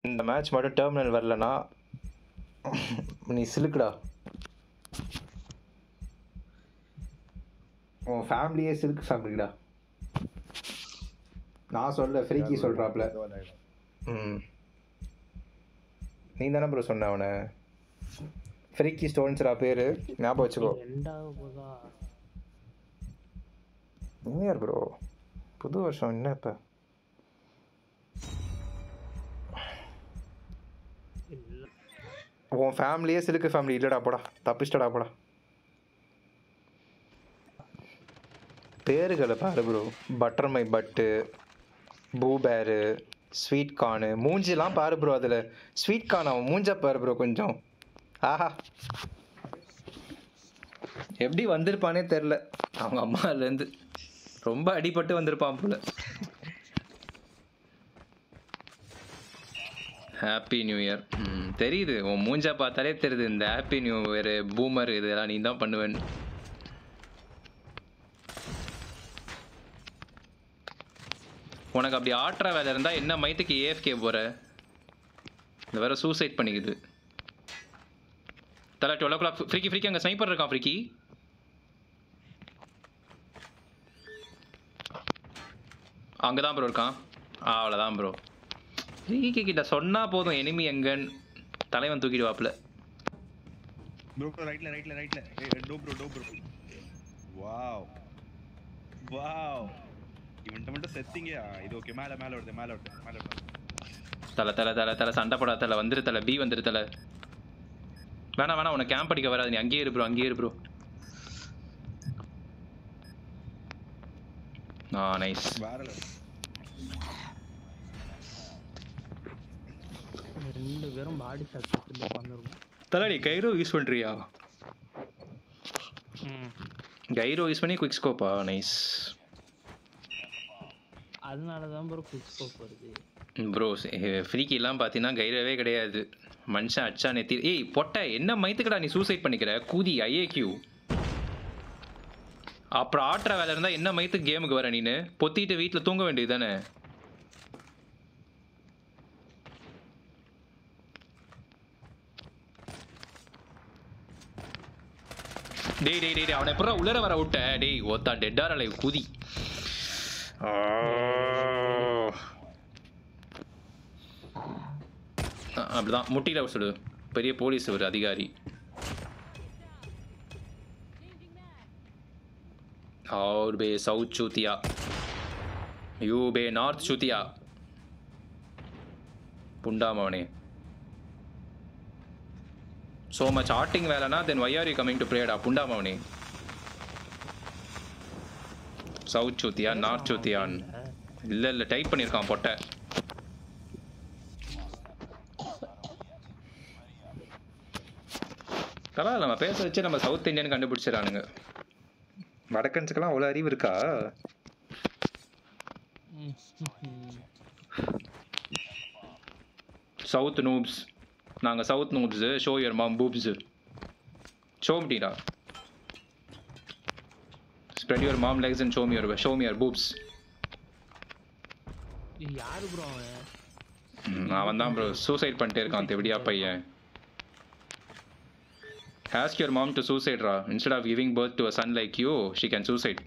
இந்த மேட்ச் மட்டும் டெர்மினல் வரலனா நீ சிலுக்குடா உன் ஃபேமிலியே சிலுக்கு ஃபேமிலிடா நான் சொல்ல ஃப்ரீக்கி சொல்கிறாப்ல ம் நீ தானே ப்ரோ சொன்ன அவனை ஃப்ரீக்கி ஸ்டோன்ஸ்ரா பேர் ஞாபகம் வச்சுக்கோ ரெண்டாவது போதா நியூ இயர் ப்ரோ புது வருஷம் என்ன இப்போ இல்ல உன் ஃபேமிலியே சிலுக்கு ஃபேமிலி இல்லைடா போடா தப்பிச்சிட்டடா போடா பேருகளை பாரு ப்ரோ பட்டர் மை பட்டு பூபேரு ஸ்வீட் கார்னு மூஞ்சிலாம் பாரு ப்ரோ அதில் ஸ்வீட் கார்ன் அவன் மூஞ்ச பாரு ப்ரோ கொஞ்சம் ஆஹா எப்படி வந்திருப்பானே தெரில அவங்க அம்மாலேருந்து ரொம்ப அடிபட்டு வந்திருப்பான் போல ஹாப்பி நியூ இயர் ம் தெரியுது உன் மூஞ்சா பார்த்தாலே தெரியுது இந்த ஹாப்பி நியூ இயர் பூமர் இதெல்லாம் நீ தான் பண்ணுவேன் உனக்கு அப்படி ஆட்டுற வேலை இருந்தால் என்ன மைத்துக்கு ஏஎஃப்கே போகிற இந்த வேற சூசைட் பண்ணிக்குது தலை twelve o'clock freaky freaky அங்கே ஸ்னைப்பர் இருக்கான் ஃப்ரீக்கி அங்கே தான் ப்ரோ இருக்கான் ஆ அவ்வளோதான் ப்ரோ ஃப்ரீக்கி கிட்ட சொன்னால் போதும் எனிமி எங்கன்னு தலைவன் தூக்கிடுவாப்புல ப்ரோ ப்ரோ ரைட்ல ரைட்ல ரைட்ல டோ ப்ரோ டோ ப்ரோ வாவ் வாவ் இவன்ட்ட மட்டும் செத்திங்க இது ஓகே மேல மேல வருது மேல வருது மேல வருது தலை தலை தலை தலை சண்டை போடா தலை வந்துரு தலை பி வந்துரு தலை வேணாம் வேணாம் உனக்கு கேம்ப் அடிக்க வராது நீ அங்கேயே இரு ப்ரோ அங்கேயே இரு ப்ரோ ஆ நைஸ் வேற level. ரெண்டு பேரும் பாடி ஷாட் உட்காந்துருக்கும் தலை நீ கைரோ யூஸ் பண்ணுறியா ம் கைரோ யூஸ் பண்ணி குவிக் ஸ்கோப்பா நைஸ் அதனால தான் ப்ரோ குவிக் ஸ்கோப் வருது ப்ரோ ஃப்ரீக்கிலாம் பார்த்தீங்கன்னா கைரோவே கிடையாது மனுஷன் அச்சா நெத்தி ஏய் பொட்டை என்ன மைத்துக்கடா நீ சூசைட் பண்ணிக்கிற கூதி ஐஏக்யூ அப்புறம் ஆட்டுற வேலை இருந்தால் என்ன மைத்துக்கு கேமுக்கு வர நீனு பொத்திட்டு வீட்டில் தூங்க வேண்டியது தானே டேய் டேய் டேய் டேய், அவனை எப்பறம் உள்ளர வர விட்ட டேய் ஒத்தா டெட்டார் அலை குதி ஆ. அ, அப்படிதான் முட்டியில் அவர் சொல்லு பெரிய போலீஸ் ஒரு அதிகாரி और बे साउथ चूतिया यू बे नॉर्थ चूतिया புண்டா மவனே ஸோ மச் ஆர்ட்டிங் வேலைனா then why are you coming to ப்ரேடா புண்டா மவனே சவுத் சூத்தியா நார்த் சூத்தியான் இல்லை இல்லை டைப் பண்ணியிருக்கான் பொட்டை பரவாயில்ல நம்ம பேச வச்சு நம்ம சவுத் இந்தியன் கண்டுபிடிச்சிடறானுங்க வடக்கன்ஸுக்கெல்லாம் அவ்வளோ அறிவு இருக்கா ம், ம். சவுத் நூப்ஸ் நாங்கள் south noobs show your mom boobs show முடியா spread your mom legs and show me your show me your boobs இது யாரு ப்ரோ அவன் அவன் தான் ப்ரோ சூசைட் பண்ணிட்டே இருக்கான் எப்படியா பையன் ask your mom to suicide ரா instead of giving birth to a son like you she can suicide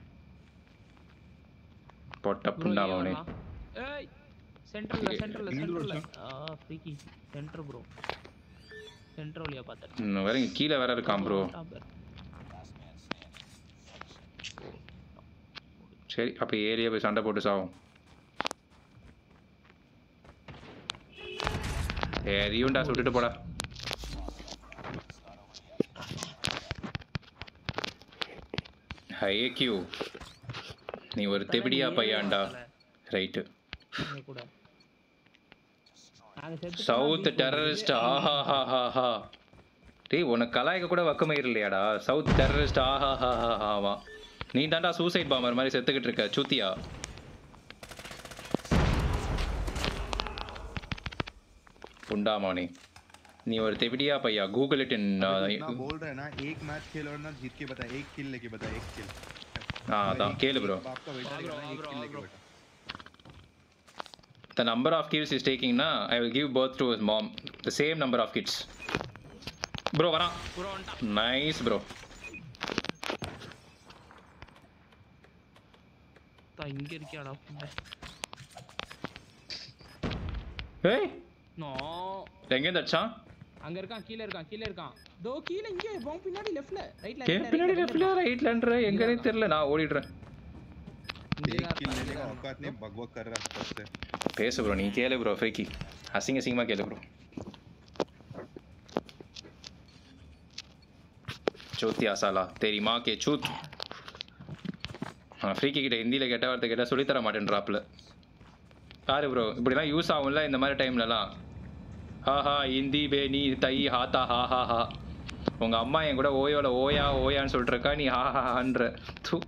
பொட்ட ப்ரோ புண்டா அவனே ஏய் சென்டர்ல ஏய், சென்டர்ல எங்க சென்டர்ல bro ஆ ஃப்ரீக்கி சென்டர் ப்ரோ சென்டர் வழியா பார்த்தேன் ம், வேற இங்க கீழே வேற இருக்கான் ப்ரோ சரி அப்போ ஏரியா போய் சண்டை போட்டு சாவும் எரியும்டா சுட்டுட்டு போடா ஹையே கியூ நீ ஒரு தெபிடியா பையான்டா ரைட்டு நீங்க கூட நாங்க செத்து சவுத் டெரரிஸ்ட் ஆஹா ஹா ஹா ஹா டேய் உனக்கு கலாய்க்க கூட வக்கமயிர் இல்லையாடா சவுத் டெரரிஸ்ட் ஆஹா ஹா ஹா ஹாவா நீ தாண்டா சூசைட் பாம்பர் மாதிரி செத்துக்கிட்டு இருக்க சூத்தியா புண்டாமானி நீ ஒரு தெவிடியா பையா கூகுள் இட் இன் ना बोल रहे हैं ना एक मैच खेलो और ना जीत के बता एक किल लेके बता एक किल ஆ அதான் கேளு ப்ரோ आपका बेटा हाँ bro, एक हाँ bro, किल हाँ लेके bro. बता the number of kids he's taking na i will give birth to his mom the same number of kids bro வரான் ப்ரோ வந்துட்டான் nice bro தா, இங்க இருக்கியாடா புண்டை ஏய் நோ எங்க அடிச்சான் அங்க இருக்கான் கீழ இருக்கான் கீழ இருக்கான் தோ கீழ இங்க போம் பின்னாடி லெஃப்ட்ல ரைட்ல கே பின்னாடி லெஃப்ட்ல ரைட்லன்ற எங்கனே தெரியல நான் ஓடிடுறேன் एक किल लेने का औकात नहीं बग बग कर रहा है ऊपर से பேசு ப்ரோ நீ கேளு ப்ரோ ஃப்ரீக்கி அசிங்க அசிங்கமா கேளு ப்ரோ சோத்தியா சாலா தெரி மா கே சூத் ஃப்ரீக்கி கிட்ட ஹிந்தியில் கெட்ட வார்த்தை கேட்டால் சொல்லித்தர மாட்டேன்றாப்புல யாரு ப்ரோ இப்படிலாம் யூஸ் ஆகும்ல இந்த மாதிரி டைம்லலாம் ஹாஹா ஹிந்தி பே நீ தை ஹாத்தா ஹா ஹா ஹா உங்கள் அம்மா என் கூட ஓயோல ஓயா ஓயான்னு சொல்லிட்டு இருக்கா நீ ஹா ஹா ஹான்ற தூ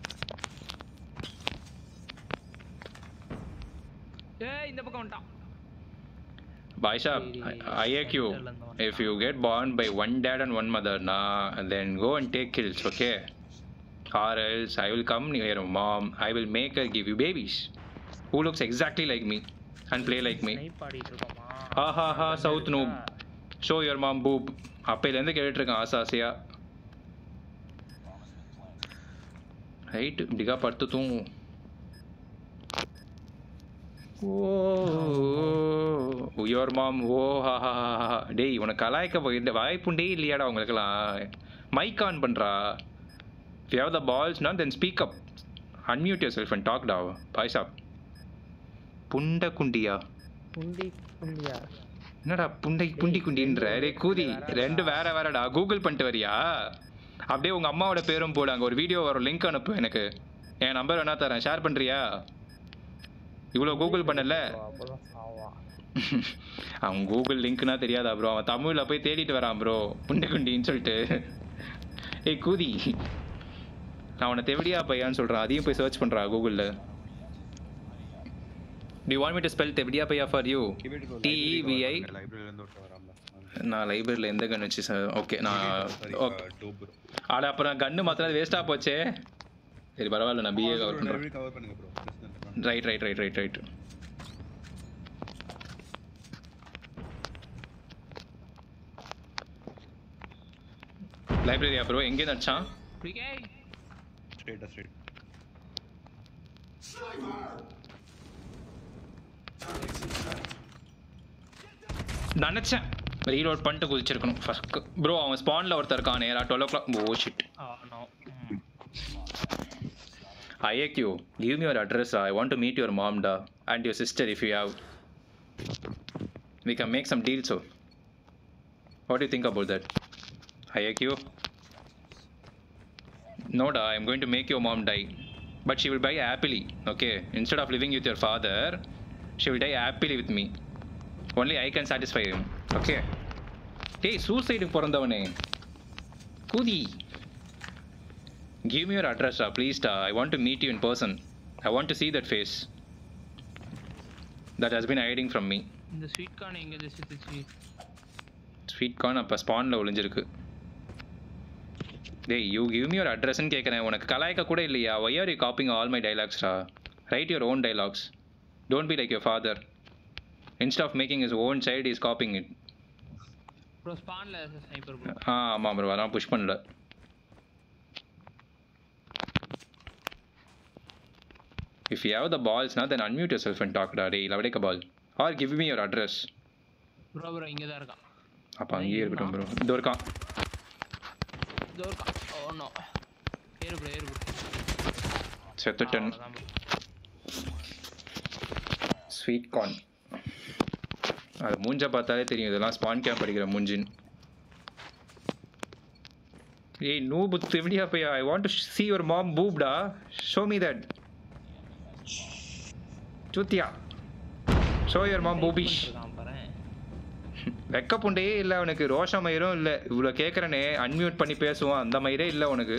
ஏய் இந்த பக்கம் வந்துட்டான் Baisha, I, I IAQ, if you get born by one dad and one mother, nah, then go and take kills, okay? Or else I will come near your mom, I will make her give you babies who looks exactly like me and play like me. Snipe ஆடிட்டு இருக்கோமா Ha ha ha, South noob. Show your mom boob. அப்பையிலேருந்து கேட்டுருக்கேன் ஆசை ஆசையா right இப்படிக்கா படுத்து தூங்கும் ஓ your மாம் ஓ ஹா ஹா ஹா ஹா. டேய் உனக்கு கலாய்க்க போய் வாய்ப்புண்டே இல்லையாடா உங்களுக்கெல்லாம் மைக் ஆன் பண்ணுறா if you have the balls now then speak up unmute yourself and talk டா பாய் சாப் புண்ட குண்டியா புண்டி புண்டியா என்னடா புண்டை புண்டி குண்டின்ற டேய் கூதி ரெண்டு வேற வேறடா கூகுள் பண்ணிட்டு வரியா அப்படியே உங்க அம்மாவோட பேரும் போடு அங்க ஒரு வீடியோ வரும் லிங்க் அனுப்பு எனக்கு என் நம்பர் வேணா தரேன் ஷேர் பண்றியா இவ்வளோ கூகுள் பண்ணல அப்பதான் சாவா அவன் கூகுள் லிங்க்னா தெரியாதா ப்ரோ அவன் தமிழ்ல போய் தேடிட்டு வரான் ப்ரோ புண்டை குண்டின்னு சொல்லிட்டு ஏய் கூதி நான் அவனை தெவடியா பையான்னு சொல்றான் அதையும் போய் சர்ச் பண்றா கூகுளில் டி வாண்ட் மீ டு ஸ்பெல் தெவடியா பையா ஃபார் யூ டிஇவிஐ லைப்ரரியில இருந்து ஒருத்தன் வரான்ல நான் லைப்ரரியில் எந்த கன் வச்சு சார் ஓகே நான் ஓகே டோப் ப்ரோ ஆட அப்புறம் கன்று மாத்திரம் வேஸ்ட்டாக போச்சே சரி பரவாயில்ல நான் பிஏ கவர் பண்ணுறேன் லைப்ரரி கவர் பண்ணுங்க bro right right right right right லைப்ரரியா ப்ரோ எங்கே நடிச்சான் பிகே ஸ்ட்ரைட்டா ஸ்ட்ரைட் நினச்சேன் ரீலோட் பண்ணிட்டு குதிச்சிருக்கணும் ஃபஸ்ட் ப்ரோ அவன் ஸ்பானில் ஒருத்தர் இருக்கான் நேரா டுவெல் ஓ clock oh shit ah no ஐஏக்யூ give me your address i want to meet your mom da and your sister if you have we can make some deals so what do you think about that IAQ no da i'm going to make your mom die but she will die happily okay instead of living with your father she will die happily with me only i can satisfy him okay டேய் சூசைடுக்கு பிறந்தவனே கூதி Give me your address, da, please, da. I want to meet you in person. I want to see that face. That has been hiding from me. இந்த sweet corn எங்க திசிச்சு sweet corn அப்போ ஸ்பானில் ஒளிஞ்சிருக்கு டேய் யூ கிவ் me your அட்ரஸ்ன்னு கேட்குறேன் உனக்கு கலாய்க்க கூட இல்லையா why are you copying all my டைலாக்ஸ்டா write your own dialogues don't be like your father instead of making his own child is copying it bro ஸ்பான்ல ஸ்னைப்பர் ப்ரோ ஆ ஆமாம் ப்ரோ அதான் புஷ் பண்ணல If you have the balls now, then unmute yourself and talk, da. Hey, lavadeka ball. Or give me your address. Bro bro இங்க தான் இருக்கான் அப்போ அங்கேயே இருக்கட்டும் ப்ரோ இதோ இருக்கான் இதோ இருக்கான் ஓ நோ ஏறு ப்ரோ ஏறு ப்ரோ செத்துட்டன் ஸ்வீட் கார்ன் அது மூஞ்ச பார்த்தாலே தெரியும் இதெல்லாம் ஸ்பான் கேம்ப் படிக்கிற மூஞ்சின் ஏய் நூபு எப்படியா போய் I want to see your mom பூப்டா ஷோ மீ தட் சூத்தியா ஷோ யுவர் மாம் பூபிஷ் இருக்கான் பாரு வெக்க புண்டே இல்லை அவனுக்கு ரோஷ மயிரும் இல்லை இவ்வளோ கேட்குறனே அன்மியூட் பண்ணி பேசுவான் அந்த மயிரே இல்லை உனக்கு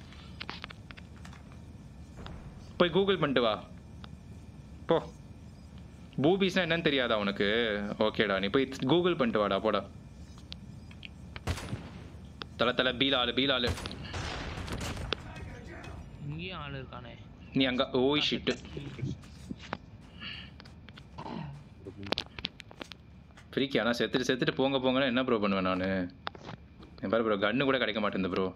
போய் கூகுள் பண்ணிட்டு வா போ பூபிஸ்னா என்னன்னு தெரியாதா உனக்கு ஓகேடா நீ போய் கூகுள் பண்ணிட்டு வாடா போடா தலை தலை பீலாலு பீலாலு இங்கேயும் ஆள் இருக்கானே நீ அங்க ஓய் ஷிட்டு ஃப்ரீக்கி ஆனால் செத்துட்டு செத்துட்டு போங்க போங்கன்னா என்ன ப்ரோ பண்ணுவேன் நான் என் பாரு ப்ரோ கன்று கூட கிடைக்க மாட்டேங்குது ப்ரோ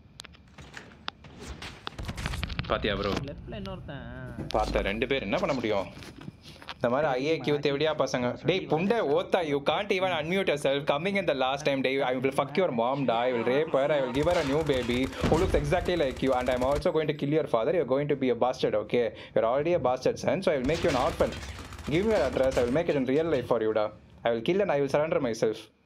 பாத்தியா ப்ரோ லெஃப்ட்ல இன்னொருத்தன் பார்த்த ரெண்டு பேர் என்ன பண்ண முடியும் இந்த மாதிரி ஐஏக்யூ தேவடியா பசங்க டேய் புண்டை ஓத்தா you can't even unmute yourself coming in the last time day I will fuck your mom டா I will rape her I will give her a new baby who looks exactly like you and I'm also going to kill your father you're going to be a bastard okay you're already a bastard son so I will make you an orphan give me your address I will make it in real life for you da I will kill and I will surrender myself